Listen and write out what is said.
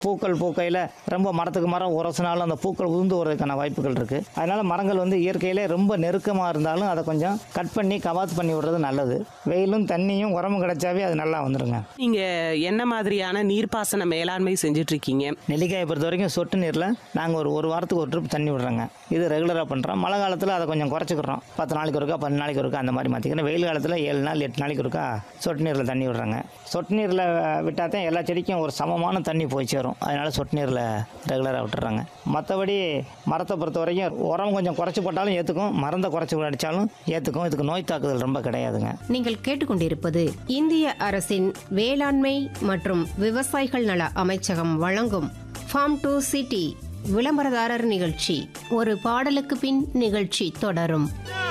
பூக்கள் பூக்கையில் ரொம்ப மரத்துக்கு மரம் உரசினாலும் அந்த பூக்கள் உதிர்ந்து வரதுக்கான வாய்ப்புகள் இருக்குது அதனால் மரங்கள் வந்து இயற்கையிலே ரொம்ப நெருக்கமாக இருந்தாலும் அதை கொஞ்சம் கட் பண்ணி கவாத்து பண்ணி விடுறது நல்லது வெயிலும் தண்ணியும் உரமும் கிடைச்சாவே அது நல்லா வந்துருங்க நீங்க என்ன மாதிரியான நீர்ப்பாசன மேலாண்மை செஞ்சுட்டு இருக்கீங்க நெல்லிக்காயை பொறுத்த வரைக்கும் சொட்டு நீரில் நாங்கள் ஒரு ஒரு வாரத்துக்கு ஒரு ட்ரிப் தண்ணி விடுறோங்க இது ரெகுலராக பண்ணுறோம் மழை காலத்தில் அதை கொஞ்சம் குறைச்சிக்கிறோம் பத்து நாளைக்கு ஒருக்கா பன்னெண்டு நாளைக்கு ஒருக்கா அந்த மாதிரி மாற்றிக்கிறோம் வெயில் காலத்தில் ஏழு நாள் எட்டு நாளைக்கு ஒருக்கா சொட்டு நீரில் தண்ணி விடுறாங்க சொட்டு நீரில் விட்டால் தான் எல்லா செடிக்கும் ஒரு சமமான தண்ணி போய் சேரும் அதனால் சொட்டு நீரில் ரெகுலராக விட்டுறாங்க மற்றபடி மரத்தை பொறுத்த வரைக்கும் உரம் கொஞ்சம் குறைச்சி போட்டாலும் ஏற்றுக்கும் மருந்தை குறைச்சி அடித்தாலும் ஏற்றுக்கும் இதுக்கு நோய் தாக்குதல் ரொம்ப கிடையாதுங்க நீங்கள் கேட்டுக்கொண்டிருப்பது இந்திய அரசின் வேளாண்மை மற்றும் விவசாயிகள் நல அமைச்சகம் வழங்கும் ஃபார்ம் டு சிட்டி விளம்பரதாரர் நிகழ்ச்சி ஒரு பாடலுக்கு பின் நிகழ்ச்சி தொடரும்